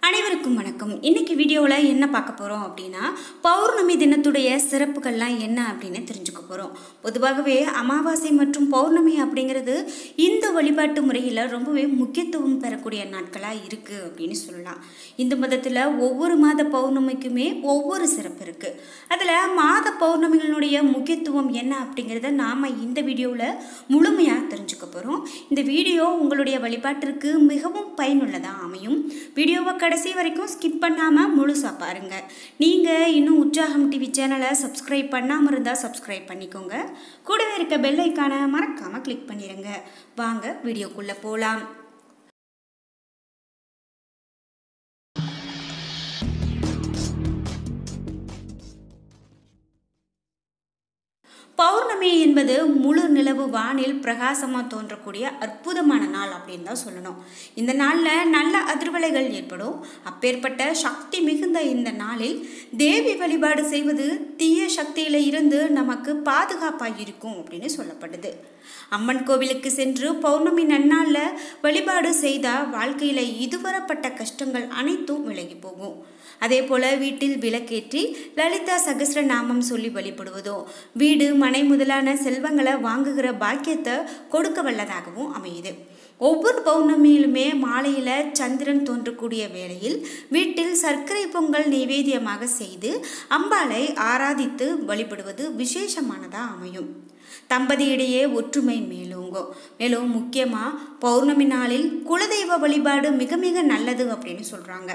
அனைவருக்கும் வணக்கம் இன்னைக்கு வீடியோவில் என்ன பார்க்க போகிறோம் அப்படின்னா பௌர்ணமி தினத்துடைய சிறப்புகள்லாம் என்ன அப்படின்னு தெரிஞ்சுக்க போகிறோம் பொதுவாகவே அமாவாசை மற்றும் பௌர்ணமி அப்படிங்கிறது இந்து வழிபாட்டு முறையில் ரொம்பவே முக்கியத்துவம் பெறக்கூடிய நாட்களாக இருக்குது அப்படின்னு சொல்லலாம் இந்து மதத்தில் ஒவ்வொரு மாத பௌர்ணமிக்குமே ஒவ்வொரு சிறப்பு இருக்குது அதில் மாத பௌர்ணமிகளுடைய முக்கியத்துவம் என்ன அப்படிங்கிறத நாம் இந்த வீடியோவில் முழுமையாக தெரிஞ்சுக்க போகிறோம் இந்த வீடியோ உங்களுடைய வழிபாட்டிற்கு மிகவும் பயனுள்ளதாக அமையும் வீடியோவை கடைசி வரைக்கும் ஸ்கிப் பண்ணாமல் முழுசாக பாருங்கள் நீங்கள் இன்னும் உற்சாகம் டிவி சேனலை சப்ஸ்கிரைப் பண்ணாமல் இருந்தால் சப்ஸ்கிரைப் பண்ணிக்கோங்க கூடவே இருக்க பெல் ஐக்கானை மறக்காமல் கிளிக் பண்ணிடுங்க வாங்க வீடியோக்குள்ளே போகலாம் பௌர்ணமி என்பது முழு நிலவு வானில் பிரகாசமாக தோன்றக்கூடிய அற்புதமான நாள் அப்படின்னு தான் சொல்லணும் இந்த நாளில் நல்ல அதிர்வலைகள் ஏற்படும் அப்பேற்பட்ட சக்தி மிகுந்த இந்த நாளில் தேவி வழிபாடு செய்வது தீய சக்தியில் இருந்து நமக்கு பாதுகாப்பாக இருக்கும் அப்படின்னு சொல்லப்படுது அம்மன் கோவிலுக்கு சென்று பௌர்ணமி நன்னாளில் வழிபாடு செய்தால் வாழ்க்கையில் இதுவரப்பட்ட கஷ்டங்கள் அனைத்தும் விலகி போகும் அதே போல் வீட்டில் விளக்கேற்றி லலிதா சகஸ்ர நாமம் சொல்லி வழிபடுவதோ வீடு மனை முதலான செல்வங்களை வாங்குகிற பாக்கியத்தை கொடுக்க வல்லதாகவும் அமையுது ஒவ்வொரு பௌர்ணமியிலுமே மாலையில் சந்திரன் தோன்றக்கூடிய வேளையில் வீட்டில் சர்க்கரை பொங்கல் நைவேத்தியமாக செய்து அம்பாளை ஆராதித்து வழிபடுவது விசேஷமானதாக அமையும் தம்பதியிடையே ஒற்றுமை மேலோங்கும் மேலும் முக்கியமாக பௌர்ணமி நாளில் குலதெய்வ வழிபாடு மிக மிக நல்லது அப்படின்னு சொல்கிறாங்க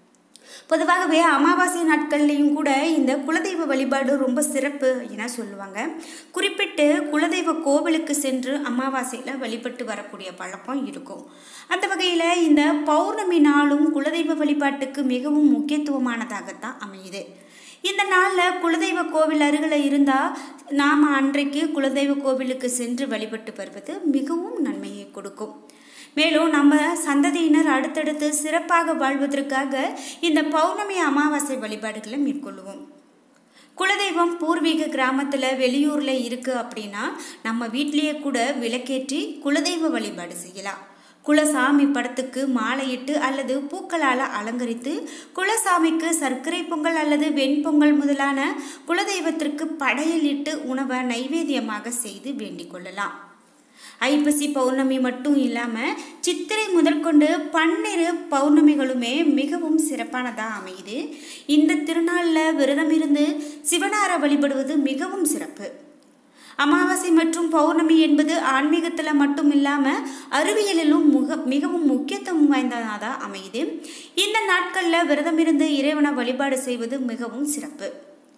பொதுவாகவே அமாவாசை நாட்கள்லேயும் கூட இந்த குலதெய்வ வழிபாடு ரொம்ப சிறப்பு என சொல்லுவாங்க குறிப்பிட்டு குலதெய்வ கோவிலுக்கு சென்று அமாவாசையில் வழிபட்டு வரக்கூடிய பழக்கம் இருக்கும் அந்த வகையில் இந்த பௌர்ணமி நாளும் குலதெய்வ வழிபாட்டுக்கு மிகவும் முக்கியத்துவமானதாகத்தான் அமையுது இந்த நாளில் குலதெய்வ கோவில் அருகில் இருந்தால் நாம் அன்றைக்கு குலதெய்வ கோவிலுக்கு சென்று வழிபட்டு வருவது மிகவும் நன்மையை கொடுக்கும் மேலும் நம்ம சந்ததியினர் அடுத்தடுத்து சிறப்பாக வாழ்வதற்காக இந்த பௌர்ணமி அமாவாசை வழிபாடுகளை மேற்கொள்ளுவோம் குலதெய்வம் பூர்வீக கிராமத்தில் வெளியூரில் இருக்குது அப்படின்னா நம்ம வீட்லேயே கூட விளக்கேற்றி குலதெய்வ வழிபாடு செய்யலாம் குலசாமி படத்துக்கு மாலையிட்டு அல்லது பூக்களால் அலங்கரித்து குலசாமிக்கு சர்க்கரை பொங்கல் அல்லது வெண்பொங்கல் முதலான குலதெய்வத்திற்கு படையலிட்டு உணவை நைவேத்தியமாக செய்து வேண்டிக் கொள்ளலாம் ஐப்பசி பௌர்ணமி மட்டும் இல்லாமல் சித்திரை முதற்கொண்டு பன்னிரு பௌர்ணமிகளுமே மிகவும் சிறப்பானதாக அமையுது இந்த திருநாளில் விரதம் இருந்து சிவனார வழிபடுவது மிகவும் சிறப்பு அமாவாசை மற்றும் பௌர்ணமி என்பது ஆன்மீகத்தில் மட்டும் இல்லாமல் அறிவியலிலும் முக மிகவும் முக்கியத்துவம் வாய்ந்ததாக அமையுது இந்த நாட்களில் விரதம் இருந்து இறைவனை வழிபாடு செய்வது மிகவும் சிறப்பு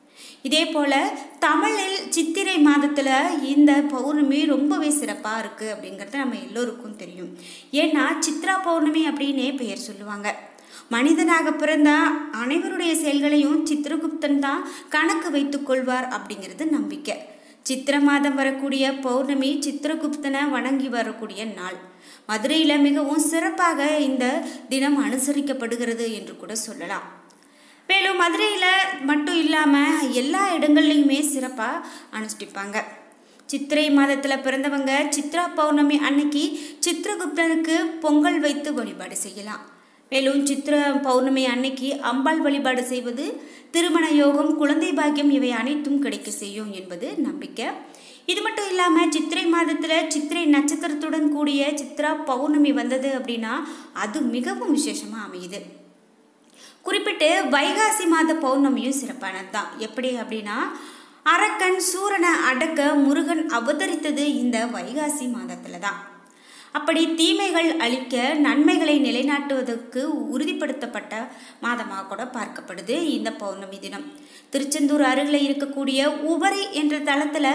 இதே போல் தமிழில் சித்திரை மாதத்தில் இந்த பௌர்ணமி ரொம்பவே சிறப்பாக இருக்குது அப்படிங்கிறது நம்ம எல்லோருக்கும் தெரியும் ஏன்னா சித்ரா பௌர்ணமி அப்படின்னே பெயர் சொல்லுவாங்க மனிதனாக பிறந்த அனைவருடைய செயல்களையும் சித்திரகுப்தன் தான் கணக்கு வைத்து கொள்வார் அப்படிங்கிறது நம்பிக்கை சித்திர மாதம் வரக்கூடிய பௌர்ணமி சித்திரகுப்தனை வணங்கி வரக்கூடிய நாள் மதுரையில் மிகவும் சிறப்பாக இந்த தினம் அனுசரிக்கப்படுகிறது என்று கூட சொல்லலாம் மேலும் மதுரையில் மட்டும் இல்லாமல் எல்லா இடங்கள்லையுமே சிறப்பாக அனுஷ்டிப்பாங்க சித்திரை மாதத்தில் பிறந்தவங்க சித்ரா பௌர்ணமி அன்னைக்கு சித்திரகுப்தனுக்கு பொங்கல் வைத்து வழிபாடு செய்யலாம் மேலும் சித்திர பௌர்ணமி அன்னைக்கு அம்பாள் வழிபாடு செய்வது திருமண யோகம் குழந்தை பாக்கியம் இவை அனைத்தும் கிடைக்க செய்யும் என்பது நம்பிக்கை இது மட்டும் இல்லாமல் சித்திரை மாதத்தில் சித்திரை நட்சத்திரத்துடன் கூடிய சித்ரா பௌர்ணமி வந்தது அப்படின்னா அது மிகவும் விசேஷமாக அமையுது குறிப்பிட்டு வைகாசி மாத பௌர்ணமியும் சிறப்பானது தான் எப்படி அப்படின்னா அரக்கன் சூரனை அடக்க முருகன் அவதரித்தது இந்த வைகாசி மாதத்தில் தான் அப்படி தீமைகள் அழிக்க நன்மைகளை நிலைநாட்டுவதற்கு உறுதிப்படுத்தப்பட்ட மாதமாக கூட பார்க்கப்படுது இந்த பௌர்ணமி தினம் திருச்செந்தூர் அருகில் இருக்கக்கூடிய உபரி என்ற தளத்தில்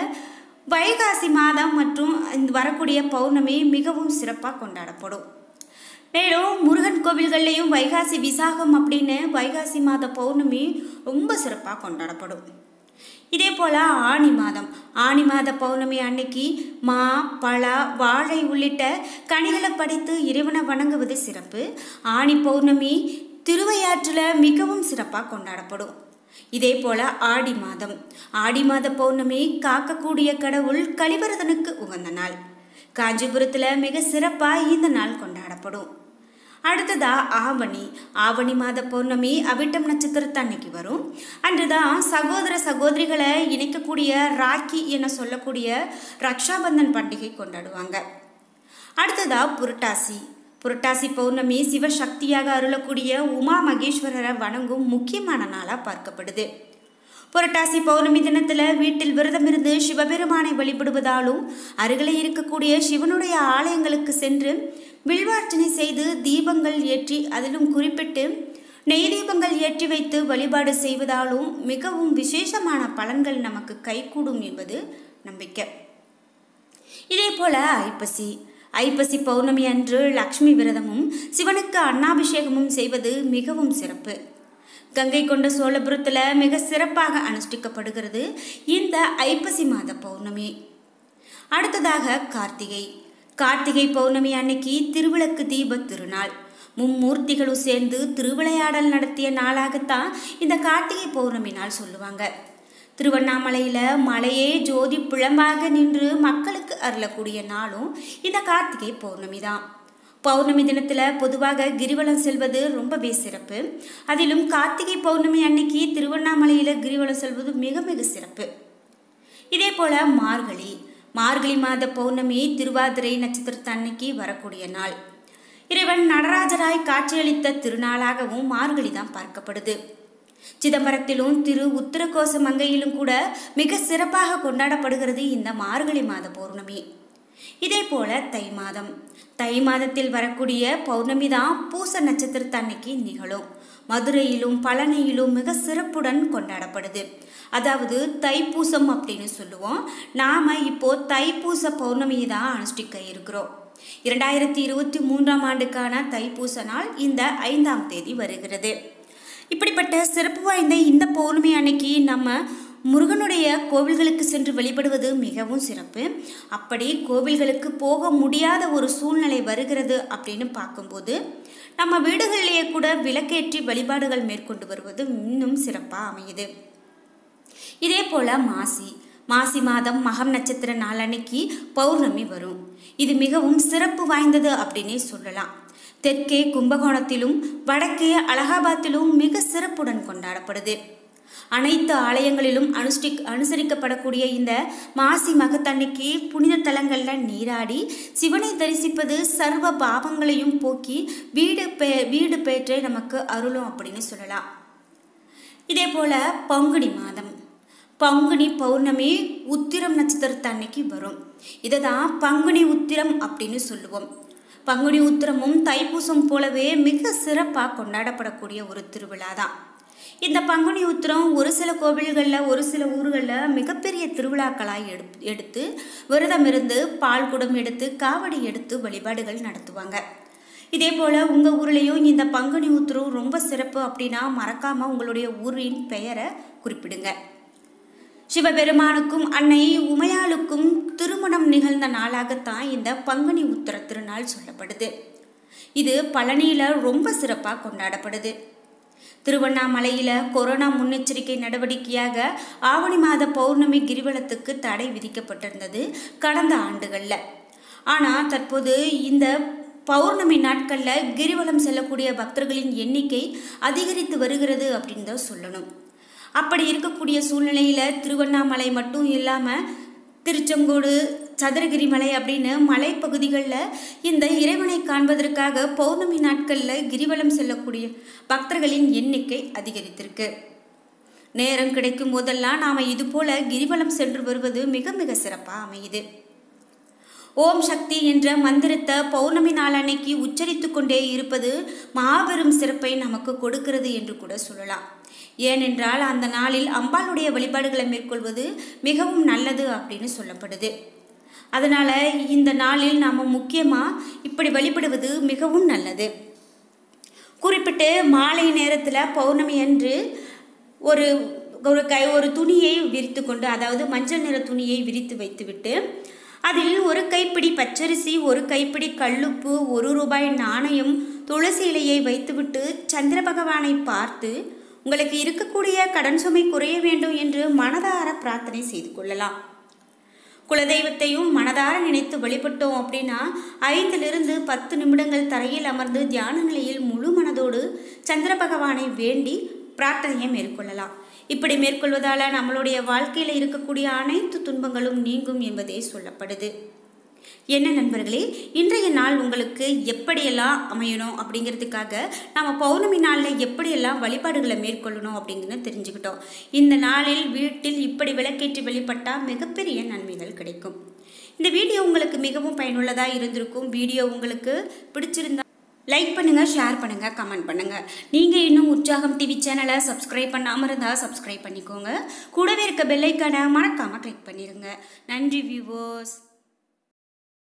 வைகாசி மாதம் மற்றும் வரக்கூடிய பௌர்ணமி மிகவும் சிறப்பாக கொண்டாடப்படும் மேலும் முருகன் கோவில்கள்லேயும் வைகாசி விசாகம் அப்படின்னு வைகாசி மாத பௌர்ணமி ரொம்ப சிறப்பாக கொண்டாடப்படும் இதே போல் ஆணி மாதம் ஆணி மாத பௌர்ணமி அன்னைக்கு மா பலா வாழை உள்ளிட்ட கனிகளை படைத்து இறைவனை வணங்குவது சிறப்பு ஆணி பௌர்ணமி திருவையாற்றில் மிகவும் சிறப்பாக கொண்டாடப்படும் இதே போல ஆடி மாதம் ஆடி மாத பௌர்ணமி காக்கக்கூடிய கடவுள் கலிவரதனுக்கு உகந்த நாள் காஞ்சிபுரத்தில் மிக சிறப்பாக இந்த நாள் கொண்டாடப்படும் அடுத்ததா ஆவணி ஆவணி மாத பௌர்ணமி அவிட்டம் நட்சத்திரத்து அன்னைக்கு வரும் அன்றுதான் சகோதர சகோதரிகளை இணைக்கக்கூடிய ராக்கி என சொல்லக்கூடிய ரக்ஷாபந்தன் பண்டிகை கொண்டாடுவாங்க அடுத்ததா புரட்டாசி புரட்டாசி பௌர்ணமி சிவசக்தியாக அருளக்கூடிய உமா மகேஸ்வரரை வணங்கும் முக்கியமான நாளாக பார்க்கப்படுது புரட்டாசி பௌர்ணமி தினத்தில் வீட்டில் விரதமிருந்து சிவபெருமானை வழிபடுவதாலும் அருகிலே இருக்கக்கூடிய சிவனுடைய ஆலயங்களுக்கு சென்று வில்வார்ச்சனை செய்து தீபங்கள் ஏற்றி அதிலும் குறிப்பிட்டு நெய் தீபங்கள் ஏற்றி வைத்து வழிபாடு செய்வதாலும் மிகவும் விசேஷமான பலன்கள் நமக்கு கைகூடும் என்பது நம்பிக்கை இதே போல ஐப்பசி ஐப்பசி பௌர்ணமி அன்று லக்ஷ்மி விரதமும் சிவனுக்கு அன்னாபிஷேகமும் செய்வது மிகவும் சிறப்பு கங்கை கொண்ட சோழபுரத்தில் மிக சிறப்பாக அனுஷ்டிக்கப்படுகிறது இந்த ஐப்பசி மாத பௌர்ணமி அடுத்ததாக கார்த்திகை கார்த்திகை பௌர்ணமி அன்னைக்கு திருவிளக்கு தீப திருநாள் மும்மூர்த்திகளும் சேர்ந்து திருவிளையாடல் நடத்திய நாளாகத்தான் இந்த கார்த்திகை பௌர்ணமி நாள் சொல்லுவாங்க திருவண்ணாமலையில் மலையே ஜோதி பிழம்பாக நின்று மக்களுக்கு அருளக்கூடிய நாளும் இந்த கார்த்திகை பௌர்ணமி தான் பௌர்ணமி தினத்தில் பொதுவாக கிரிவலம் செல்வது ரொம்பவே சிறப்பு அதிலும் கார்த்திகை பௌர்ணமி அன்னைக்கு திருவண்ணாமலையில் கிரிவலம் செல்வது மிக மிக சிறப்பு இதே போல மார்கழி மார்கழி மாத பௌர்ணமி திருவாதிரை நட்சத்திரத்து அன்னைக்கு வரக்கூடிய நாள் இறைவன் நடராஜராய் காட்சியளித்த திருநாளாகவும் மார்கழி தான் பார்க்கப்படுது சிதம்பரத்திலும் திரு உத்தரகோச மங்கையிலும் கூட மிக சிறப்பாக கொண்டாடப்படுகிறது இந்த மார்கழி மாத பௌர்ணமி இதே போல தை மாதம் தை மாதத்தில் வரக்கூடிய பௌர்ணமி தான் பூச நட்சத்திரத்து அன்னைக்கு நிகழும் மதுரையிலும் பழனியிலும் மிக சிறப்புடன் கொண்டாடப்படுது அதாவது தைப்பூசம் அப்படின்னு சொல்லுவோம் நாம இப்போ தைப்பூச பௌர்ணமியை தான் அனுஷ்டிக்க இருக்கிறோம் இரண்டாயிரத்தி இருபத்தி மூன்றாம் ஆண்டுக்கான தைப்பூச நாள் இந்த ஐந்தாம் தேதி வருகிறது இப்படிப்பட்ட சிறப்பு வாய்ந்த இந்த பௌர்ணமி அன்னைக்கு நம்ம முருகனுடைய கோவில்களுக்கு சென்று வழிபடுவது மிகவும் சிறப்பு அப்படி கோவில்களுக்கு போக முடியாத ஒரு சூழ்நிலை வருகிறது அப்படின்னு பார்க்கும்போது நம்ம வீடுகளிலேயே கூட விளக்கேற்றி வழிபாடுகள் மேற்கொண்டு வருவது இன்னும் சிறப்பாக அமையுது இதே போல மாசி மாசி மாதம் மகம் நட்சத்திர நாளன்னைக்கு பௌர்ணமி வரும் இது மிகவும் சிறப்பு வாய்ந்தது அப்படின்னே சொல்லலாம் தெற்கே கும்பகோணத்திலும் வடக்கே அலகாபாத்திலும் மிக சிறப்புடன் கொண்டாடப்படுது அனைத்து ஆலயங்களிலும் அனுஷ்டி அனுசரிக்கப்படக்கூடிய இந்த மாசி மகத்தன்னைக்கு புனித தலங்களில் நீராடி சிவனை தரிசிப்பது சர்வ பாவங்களையும் போக்கி வீடு பே வீடு பேற்றை நமக்கு அருளும் அப்படின்னு சொல்லலாம் இதே போல பங்குனி மாதம் பங்குனி பௌர்ணமி உத்திரம் நட்சத்திரத்து அன்னைக்கு வரும் இதை தான் பங்குனி உத்திரம் அப்படின்னு சொல்லுவோம் பங்குனி உத்திரமும் தைப்பூசம் போலவே மிக சிறப்பாக கொண்டாடப்படக்கூடிய ஒரு திருவிழா தான் இந்த பங்குனி உத்திரம் ஒரு சில கோவில்களில் ஒரு சில ஊர்களில் மிகப்பெரிய திருவிழாக்களாக எடு எடுத்து விரதம் இருந்து பால் குடம் எடுத்து காவடி எடுத்து வழிபாடுகள் நடத்துவாங்க இதே போல் உங்கள் ஊர்லேயும் இந்த பங்குனி உத்திரம் ரொம்ப சிறப்பு அப்படின்னா மறக்காமல் உங்களுடைய ஊரின் பெயரை குறிப்பிடுங்க சிவபெருமானுக்கும் அன்னை உமையாளுக்கும் திருமணம் நிகழ்ந்த நாளாகத்தான் இந்த பங்குனி உத்திர திருநாள் சொல்லப்படுது இது பழனியில் ரொம்ப சிறப்பாக கொண்டாடப்படுது திருவண்ணாமலையில் கொரோனா முன்னெச்சரிக்கை நடவடிக்கையாக ஆவணி மாத பௌர்ணமி கிரிவலத்துக்கு தடை விதிக்கப்பட்டிருந்தது கடந்த ஆண்டுகளில் ஆனால் தற்போது இந்த பௌர்ணமி நாட்களில் கிரிவலம் செல்லக்கூடிய பக்தர்களின் எண்ணிக்கை அதிகரித்து வருகிறது அப்படின்னு தான் சொல்லணும் அப்படி இருக்கக்கூடிய சூழ்நிலையில் திருவண்ணாமலை மட்டும் இல்லாமல் திருச்செங்கோடு சதுரகிரி மலை அப்படின்னு மலைப்பகுதிகளில் இந்த இறைவனை காண்பதற்காக பௌர்ணமி நாட்களில் கிரிவலம் செல்லக்கூடிய பக்தர்களின் எண்ணிக்கை அதிகரித்திருக்கு நேரம் கிடைக்கும் போதெல்லாம் நாம் இதுபோல கிரிவலம் சென்று வருவது மிக மிக சிறப்பாக அமையுது ஓம் சக்தி என்ற மந்திரத்தை பௌர்ணமி நாளன்னைக்கு உச்சரித்து கொண்டே இருப்பது மாபெரும் சிறப்பை நமக்கு கொடுக்கிறது என்று கூட சொல்லலாம் ஏனென்றால் அந்த நாளில் அம்பாளுடைய வழிபாடுகளை மேற்கொள்வது மிகவும் நல்லது அப்படின்னு சொல்லப்படுது அதனால் இந்த நாளில் நாம் முக்கியமாக இப்படி வழிபடுவது மிகவும் நல்லது குறிப்பிட்டு மாலை நேரத்தில் பௌர்ணமி அன்று ஒரு ஒரு கை ஒரு துணியை விரித்து கொண்டு அதாவது மஞ்சள் நிற துணியை விரித்து வைத்துவிட்டு அதில் ஒரு கைப்பிடி பச்சரிசி ஒரு கைப்பிடி கல்லுப்பு ஒரு ரூபாய் நாணயம் துளசி இலையை வைத்துவிட்டு சந்திர பகவானை பார்த்து உங்களுக்கு இருக்கக்கூடிய கடன் சுமை குறைய வேண்டும் என்று மனதார பிரார்த்தனை செய்து கொள்ளலாம் குலதெய்வத்தையும் மனதார நினைத்து வழிபட்டோம் அப்படின்னா ஐந்திலிருந்து பத்து நிமிடங்கள் தரையில் அமர்ந்து தியான நிலையில் முழு மனதோடு சந்திர பகவானை வேண்டி பிரார்த்தனையை மேற்கொள்ளலாம் இப்படி மேற்கொள்வதால் நம்மளுடைய வாழ்க்கையில் இருக்கக்கூடிய அனைத்து துன்பங்களும் நீங்கும் என்பதே சொல்லப்படுது என்ன நண்பர்களே இன்றைய நாள் உங்களுக்கு எப்படியெல்லாம் அமையணும் அப்படிங்கிறதுக்காக நம்ம பௌர்ணமி நாளில் எப்படியெல்லாம் வழிபாடுகளை மேற்கொள்ளணும் அப்படிங்கிறது தெரிஞ்சுக்கிட்டோம் இந்த நாளில் வீட்டில் இப்படி விளக்கேற்றி வழிபட்டால் மிகப்பெரிய நன்மைகள் கிடைக்கும் இந்த வீடியோ உங்களுக்கு மிகவும் பயனுள்ளதாக இருந்திருக்கும் வீடியோ உங்களுக்கு பிடிச்சிருந்தா லைக் பண்ணுங்கள் ஷேர் பண்ணுங்கள் கமெண்ட் பண்ணுங்கள் நீங்கள் இன்னும் உற்சாகம் டிவி சேனலை சப்ஸ்கிரைப் பண்ணாமல் இருந்தால் சப்ஸ்கிரைப் பண்ணிக்கோங்க கூடவே இருக்க பெல்லைக்கான மறக்காமல் கிளிக் பண்ணிடுங்க நன்றி வியூவர்ஸ்